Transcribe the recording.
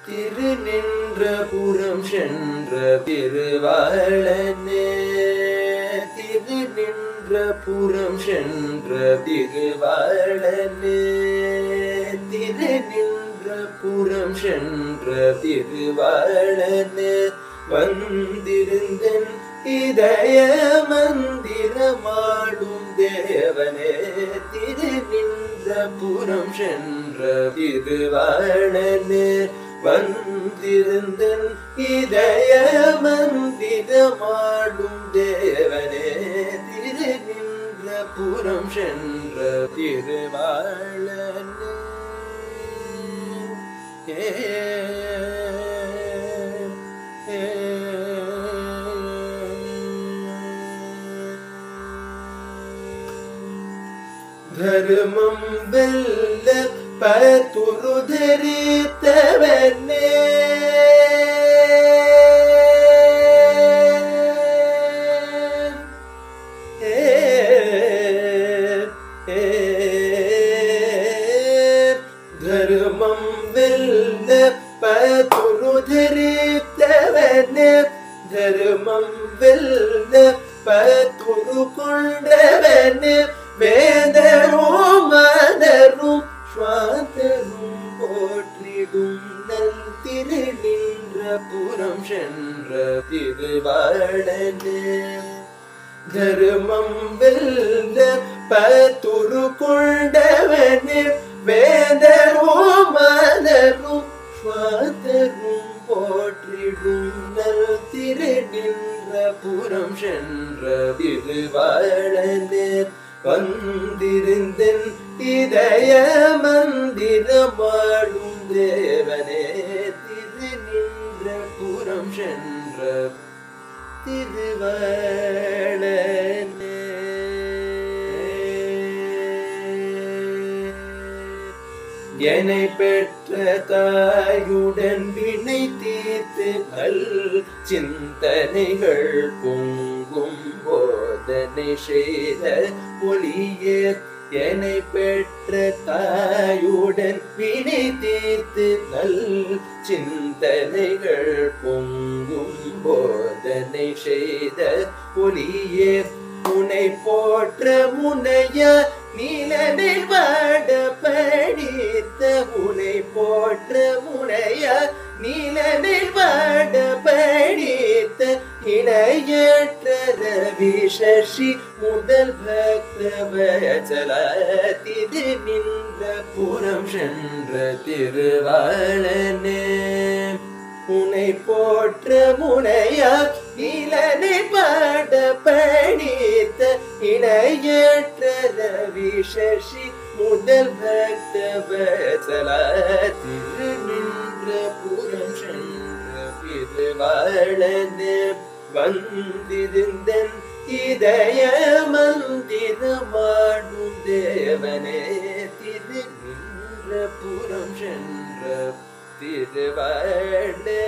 திரு நின்ற புறம் சென்ற திருவாழனே திரு நின்ற புறம் சென்ற திருவாழனே திரு நின்ற புறம் சென்ற திருவாழனே வந்திருந்தன் இதய மந்திரமாடும் தேவனே திரு நின்ற புறம் சென்ற திருவாழனே வந்திருந்தன் இதய மந்திரமாடும் தேவனே திரு நின்ற புறம் சென்ற திருவாழனே ஏ ஏ ധർമ്മം വെല്ല പതുരു ധരിത്തവനെ ധർമ്മം വെല്ല പതുരു ധരിത്തവനെ ധർമ്മം വെല്ല പതുരു കൊണ്ടവനെ வேதரும் மதரும் சுவாதரும் போற்றிடும் நல் திரு நின்ற புறம் சென்ற திருவாழனே தர்மம் வெல்ல பத்துரு கொண்டவனே வேதரும் மதரும் சுவாதரும் போற்றிடும் நல் திரு நின்ற புறம் சென்ற திருவாழனே வந்திருந்தன் இதய மந்திரமாடும் தேவனே திரு நின்ற புறம் சென்ற திருவளனே என்னை பெற்ற தாயுடன் வினை தீர்த்து நல் சிந்தனைகள் பொங்கும் போதனை செய்த ஒளியே என்னை பெற்ற தாயுடன் வினை தீர்த்து நல் சிந்தனைகள் பொங்கும் போதனை செய்த ஒளியே உனை போற்ற முனைய நீலனில் வாட படித்த உனை போற்ற முனைய நீலனில் வாட படித்த இணையற்ற ரவி சசி முதல் பக்தவச்சல திரு நின்ற புறம் சென்ற திருவாளனே உனை போற்ற முனையா இளனை பாட படித்த இணையற்ற ரவி சசி முதல் பக்த வசல திரு நின்ற புறம் சென்ற பிறவாழனே வந்திருந்தன் இதய மந்திரமாடும் தேவனே திரு நின்ற புறம் சென்ற திருவாழனே